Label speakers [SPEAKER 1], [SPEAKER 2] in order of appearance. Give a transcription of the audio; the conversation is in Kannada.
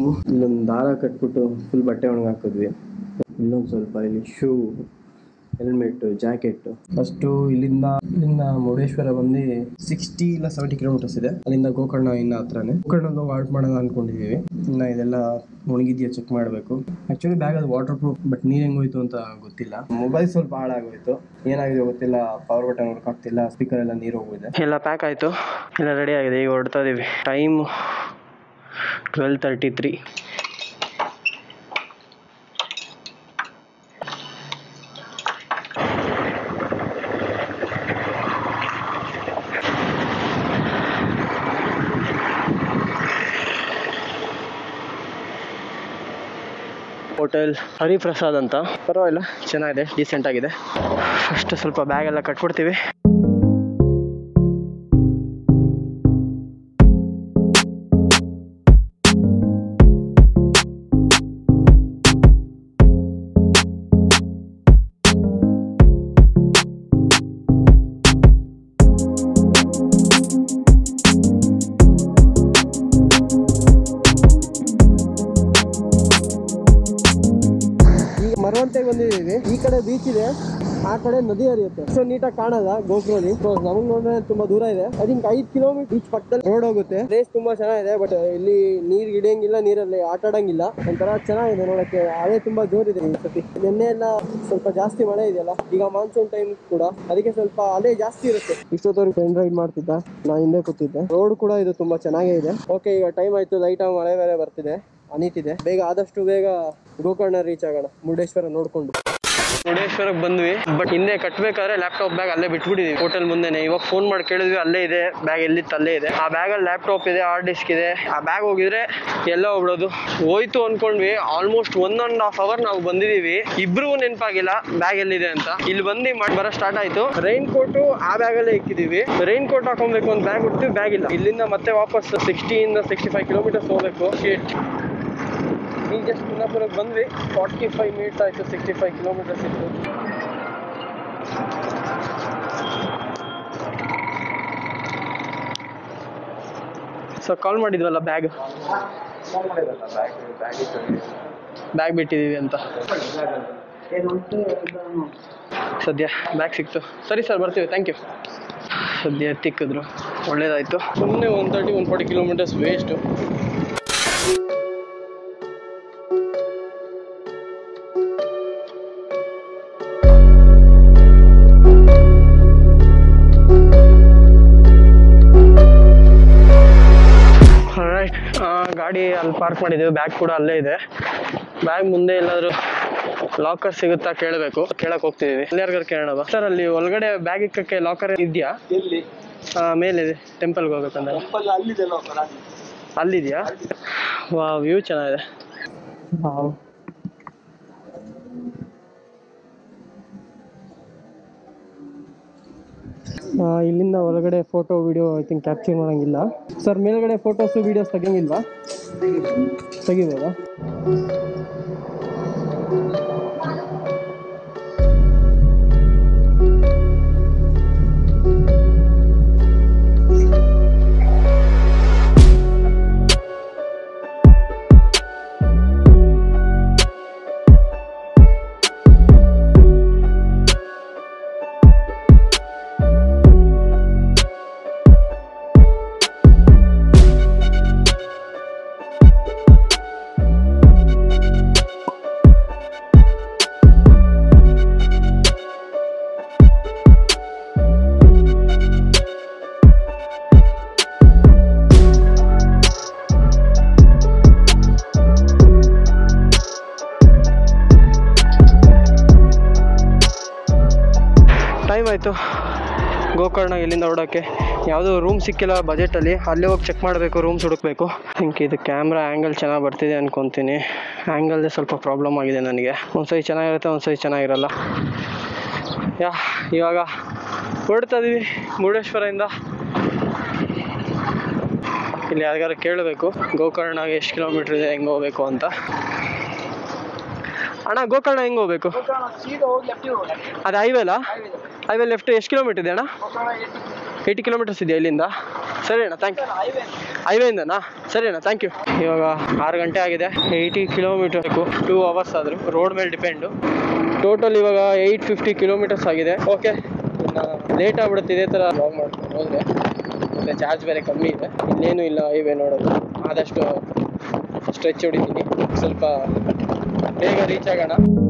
[SPEAKER 1] ಇಲ್ಲೊಂದು ದಾರ ಕಟ್ಬಿಟ್ಟು ಫುಲ್ ಬಟ್ಟೆ ಒಣಗಿ ಹಾಕಿದ್ವಿ ಇಲ್ಲೊಂದು ಸ್ವಲ್ಪ ಇಲ್ಲಿ ಶೂ ಹೆಲ್ಮೆಟ್ ಜಾಕೆಟ್ ಫಸ್ಟು ಇಲ್ಲಿಂದ ಇಲ್ಲಿಂದ ಮುರುಡೇಶ್ವರ ಬಂದು ಸಿಕ್ಸ್ಟಿ ಇಲ್ಲ ಸೆವೆಂಟಿ ಕಿಲೋಮೀಟರ್ಸ್ ಇದೆ ಅಲ್ಲಿಂದ ಗೋಕರ್ಣ ಇನ್ನ ಹತ್ರನೇ ಗೋಕರ್ಣದ ವಾಲ್ಟ್ ಮಾಡೋಣ ಅನ್ಕೊಂಡಿದೀವಿ ಇನ್ನ ಇದೆಲ್ಲ ಒಣಗಿದ್ಯಾ ಚೆಕ್ ಮಾಡಬೇಕು ಆಕ್ಚುಲಿ ಬ್ಯಾಗ್ ಅದು ವಾಟರ್ ಪ್ರೂಫ್ ಬಟ್ ನೀರ್ ಹೆಂಗೋಯ್ತು ಅಂತ ಗೊತ್ತಿಲ್ಲ ಮೊಬೈಲ್ ಸ್ವಲ್ಪ ಹಾಳಾಗೋಯ್ತು ಏನಾಗಿದೆ ಗೊತ್ತಿಲ್ಲ ಪವರ್ ಬಟನ್ ವರ್ಕ್ ಆಗ್ತಿಲ್ಲ ಸ್ಪೀಕರ್ ಎಲ್ಲ ನೀರು ಹೋಗಿದೆ ಎಲ್ಲ ಪ್ಯಾಕ್ ಆಯ್ತು ಎಲ್ಲ ರೆಡಿ ಆಗಿದೆ ಈಗ ಹೊರಡ್ತಾ ಇದೀವಿ time twelve thirty three hotel Hariprasad ಅಂತ ಪರವಾಗಿಲ್ಲ ಚೆನ್ನಾಗಿದೆ ಡೀಸೆಂಟ್ ಆಗಿದೆ ಫಸ್ಟ್ ಸ್ವಲ್ಪ ಬ್ಯಾಗ್ ಎಲ್ಲ ಕಟ್ಬಿಡ್ತೀವಿ ಈಗ ಮರವಂತೆಗೆ ಬಂದಿದ್ದೀವಿ ಈ ಕಡೆ ಬೀಚ್ ಇದೆ ಆ ಕಡೆ ನದಿ ಹರಿಯುತ್ತೆ ಸೊ ನೀಟಾಗಿ ಕಾಣಲ್ಲ ಗೋಪುರಲ್ಲಿ ಸೊ ನಮಗ್ ನೋಡಿದ್ರೆ ತುಂಬಾ ದೂರ ಇದೆ ಐ ಥಿಂಕ್ ಐದ್ ಕಿಲೋಮೀಟರ್ ಬೀಚ್ ಪಕ್ಕದಲ್ಲಿ ರೋಡ್ ಹೋಗುತ್ತೆ ಪ್ಲೇಸ್ ತುಂಬಾ ಚೆನ್ನಾಗಿದೆ ಬಟ್ ಇಲ್ಲಿ ನೀರ್ ಹಿಡಿಯಂಗಿಲ್ಲ ನೀರಲ್ಲಿ ಆಟ ಆಡಂಗಿಲ್ಲ ಒಂಥರ ಚೆನ್ನಾಗಿದೆ ನೋಡಕ್ಕೆ ಅಲೆ ತುಂಬಾ ಜೋರಿದೆ ಈ ಸತಿ ನಿನ್ನೆ ಎಲ್ಲ ಸ್ವಲ್ಪ ಜಾಸ್ತಿ ಮಳೆ ಇದೆಯಲ್ಲ ಈಗ ಮಾನ್ಸೂನ್ ಟೈಮ್ ಕೂಡ ಅದಕ್ಕೆ ಸ್ವಲ್ಪ ಅಲೆ ಜಾಸ್ತಿ ಇರುತ್ತೆ ಇಷ್ಟೊತ್ತವರೆಗೆ ಫ್ರೆಂಡ್ ರೈಡ್ ಮಾಡ್ತಿದ್ದ ನಾ ಹಿಂದೆ ಕೂತಿದ್ದೆ ರೋಡ್ ಕೂಡ ಇದು ತುಂಬಾ ಚೆನ್ನಾಗೇ ಇದೆ ಓಕೆ ಈಗ ಟೈಮ್ ಆಯ್ತು ಲೈಟ್ ಆಗಿ ಮಳೆ ಬೇರೆ ಬರ್ತಿದೆ ಅನೀತಿದೆ ಬೇಗ ಆದಷ್ಟು ಬೇಗ ಗೋಕರ್ಣ ರೀಚ್ ಆಗೋಣ ಮುರುಡೇಶ್ವರ ನೋಡ್ಕೊಂಡು ಮುರುಡೇಶ್ವರಕ್ಕೆ ಬಂದ್ವಿ ಬಟ್ ಹಿಂದೆ ಕಟ್ಬೇಕಾದ್ರೆ ಲ್ಯಾಪ್ಟಾಪ್ ಬ್ಯಾಗ್ ಅಲ್ಲೇ ಬಿಟ್ಬಿಟ್ಟಿದೀವಿ ಹೋಟೆಲ್ ಮುಂದೆನೆ ಇವಾಗ ಫೋನ್ ಮಾಡಿ ಕೇಳಿದ್ವಿ ಅಲ್ಲೇ ಇದೆ ಬ್ಯಾಗ್ ಎಲ್ಲಿತ್ತು ಅಲ್ಲೇ ಇದೆ ಆ ಬ್ಯಾಗಲ್ಲಿ ಲ್ಯಾಪ್ಟಾಪ್ ಇದೆ ಹಾರ್ಡ್ ಡಿಸ್ಕ್ ಇದೆ ಆ ಬ್ಯಾಗ್ ಹೋಗಿದ್ರೆ ಎಲ್ಲ ಹೋಗ್ಬಿಡೋದು ಹೋಯ್ತು ಅನ್ಕೊಂಡ್ವಿ almost one and half hour ನಾವು ಬಂದಿದೀವಿ ಇಬ್ರಿಗೂ ನೆನಪಾಗಿಲ್ಲ ಬ್ಯಾಗ್ ಎಲ್ಲಿದೆ ಅಂತ ಇಲ್ಲಿ ಬಂದು ಮಾಡಿ ಬರೋ ಸ್ಟಾರ್ಟ್ ಆಯ್ತು ರೈನ್ ಕೋಟು ಆ ಬ್ಯಾಗಲ್ಲೇ ಇಕ್ಕಿದೀವಿ ರೈನ್ ಕೋಟ್ ಹಾಕೊಬೇಕು ಅಂತ ಬ್ಯಾಗ್ ಹುಡ್ತೀವಿ ಬ್ಯಾಗ್ ಇಲ್ಲ ಇಲ್ಲಿಂದ ಮತ್ತೆ ವಾಪಸ್ ಸಿಕ್ಸ್ಟಿಯಿಂದ ಸಿಕ್ಸ್ಟಿ ಫೈವ್ ಕಿಲೋಮೀಟರ್ಸ್ ಹೋಗ್ಬೇಕು Shit. ಈಗ ಜಸ್ಟ್ ಕುಂದಾಪುರಕ್ಕೆ ಬಂದ್ವಿ ಫಾರ್ಟಿ ಫೈವ್ ಮಿನಿಟ್ಸ್ ಆಯ್ತು ಸಿಕ್ಸ್ಟಿ ಫೈವ್ ಕಿಲೋಮೀಟರ್ಸ್ ಇತ್ತು ಸೊ ಕಾಲ್ ಮಾಡಿದ್ವಲ್ಲ ಬ್ಯಾಗ್ ಬ್ಯಾಗ್ ಬಿಟ್ಟಿದೀವಿ ಅಂತ ಸದ್ಯ ಬ್ಯಾಗ್ ಸಿಕ್ತು ಸರಿ ಸರ್ ಬರ್ತೀವಿ ಥ್ಯಾಂಕ್ ಯು ಸದ್ಯ ತಿಕ್ಕಿದ್ರು ಒಳ್ಳೇದಾಯ್ತು ಸುಮ್ಮನೆ one thirty one forty kilometres waste right ಗಾಡಿ ಅಲ್ಲಿ ಪಾರ್ಕ್ ಮಾಡಿದ್ದೀವಿ ಬ್ಯಾಗ್ ಕೂಡ ಅಲ್ಲೇ ಇದೆ ಬ್ಯಾಗ್ ಮುಂದೆ ಎಲ್ಲಾದ್ರೂ ಲಾಕರ್ ಸಿಗುತ್ತಾ ಕೇಳಬೇಕು ಕೇಳಕ್ ಹೋಗ್ತಿದೀವಿ ಯಾರಿಗಾರು ಕೇಳೋಣ ಬಾ ಸರ್ ಅಲ್ಲಿ ಒಳಗಡೆ ಬ್ಯಾಗ್ ಇಕ್ಕಕ್ಕೆ ಲಾಕರ್ ಇದೆಯಾ
[SPEAKER 2] ಎಲ್ಲಿ
[SPEAKER 1] ಮೇಲಿದೆ ಟೆಂಪಲ್ಗೆ ಹೋಗ್ಬೇಕಂದ್ರೆ
[SPEAKER 2] ಟೆಂಪಲ್ ಅಲ್ಲಿದೆ ಲೋಕರ್
[SPEAKER 1] ಅಲ್ಲಿದೆಯಾ ವಾ ವ್ಯೂ ಚೆನ್ನಾಗಿದೆ ಇಲ್ಲಿಂದ ಒಳಗಡೆ photo video I think capture ಮಾಡೋಂಗಿಲ್ಲ ಸರ್ ಮೇಲ್ಗಡೆ ಫೋಟೋಸು ವಿಡಿಯೋಸ್ ತೆಗಿಯಂಗಿಲ್ವಾ ತೆಗಿಬೋದಾ ಟೈಮ್ ಆಯಿತು ಗೋಕರ್ಣ ಇಲ್ಲಿಂದ ಹೊರಡೋಕ್ಕೆ ಯಾವುದೋ ರೂಮ್ ಸಿಕ್ಕಿಲ್ಲ ಬಜೆಟಲ್ಲಿ ಅಲ್ಲೇ ಹೋಗಿ ಚೆಕ್ ಮಾಡಬೇಕು ರೂಮ್ಸ್ ಹುಡುಕ್ಬೇಕು ಥಿಂಕ್ ಇದು ಕ್ಯಾಮ್ರಾ ಆ್ಯಂಗಲ್ ಚೆನ್ನಾಗಿ ಬರ್ತಿದೆ ಅನ್ಕೊತೀನಿ ಆ್ಯಂಗಲ್ದೇ ಸ್ವಲ್ಪ ಪ್ರಾಬ್ಲಮ್ ಆಗಿದೆ ನನಗೆ ಒಂದು ಸರಿ ಚೆನ್ನಾಗಿರುತ್ತೆ ಒಂದು ಸರಿ ಚೆನ್ನಾಗಿರಲ್ಲ ಯಾ ಇವಾಗ ಹೊರಡ್ತಾ ಇದೀವಿ ಮುರುಡೇಶ್ವರದಿಂದ ಇಲ್ಲಿ ಯಾರಿಗಾರು ಕೇಳಬೇಕು ಗೋಕರ್ಣಗೆ ಎಷ್ಟು ಕಿಲೋಮೀಟ್ರ್ ಇದೆ ಹೆಂಗೆ ಹೋಗ್ಬೇಕು ಅಂತ ಅಣ್ಣ ಗೋಕರ್ಣ ಹೆಂಗೆ ಹೋಗ್ಬೇಕು
[SPEAKER 2] ಸೀದಾ ಹೋಗಿ ಲೆಫ್ಟ್ ಹೋಗಿ
[SPEAKER 1] ಅದು ಹೈವೇಲಾ ಹೈವೇ ಲೆಫ್ಟ್ ಎಷ್ಟು ಕಿಲೋಮೀಟರ್ ಇದೆ ಅಣ್ಣ
[SPEAKER 2] ಗೋಕರ್ಣ ಏಯ್ಟಿ
[SPEAKER 1] ಏಯ್ಟಿ ಕಿಲೋಮೀಟರ್ಸ್ ಇದೆಯಾ ಇಲ್ಲಿಂದ ಸರಿ ಅಣ್ಣ ಥ್ಯಾಂಕ್ ಯು ಹೈವೇಯಿಂದನಾ ಸರಿ ಅಣ್ಣ ಥ್ಯಾಂಕ್ ಯು ಇವಾಗ ಆರು ಗಂಟೆ ಆಗಿದೆ ಏಯ್ಟಿ ಕಿಲೋಮೀಟರ್ ಟೂ ಅವರ್ಸ್ ಆದರು ರೋಡ್ ಮೇಲೆ ಡಿಪೆಂಡು ಟೋಟಲ್ ಇವಾಗ ಏಯ್ಟ್ ಫಿಫ್ಟಿ ಕಿಲೋಮೀಟರ್ಸ್ ಆಗಿದೆ ಓಕೆ ಇನ್ನು ಲೇಟ್ ಆಗ್ಬಿಡುತ್ತೆ ಇದೇ ಥರ ಲಾಗ್ ಮಾಡ್ಕೊಂಡು ಹೋದರೆ ಮತ್ತು ಚಾರ್ಜ್ ಬೇರೆ ಕಮ್ಮಿ ಇದೆ ಇನ್ನೇನು ಇಲ್ಲ ಹೈವೇ ನೋಡೋದು ಆದಷ್ಟು ಸ್ಟ್ರೆಚ್ ಹೊಡಿತೀನಿ ಸ್ವಲ್ಪ ಬೇಗ ರೀಚ್ ಆಗೋಣ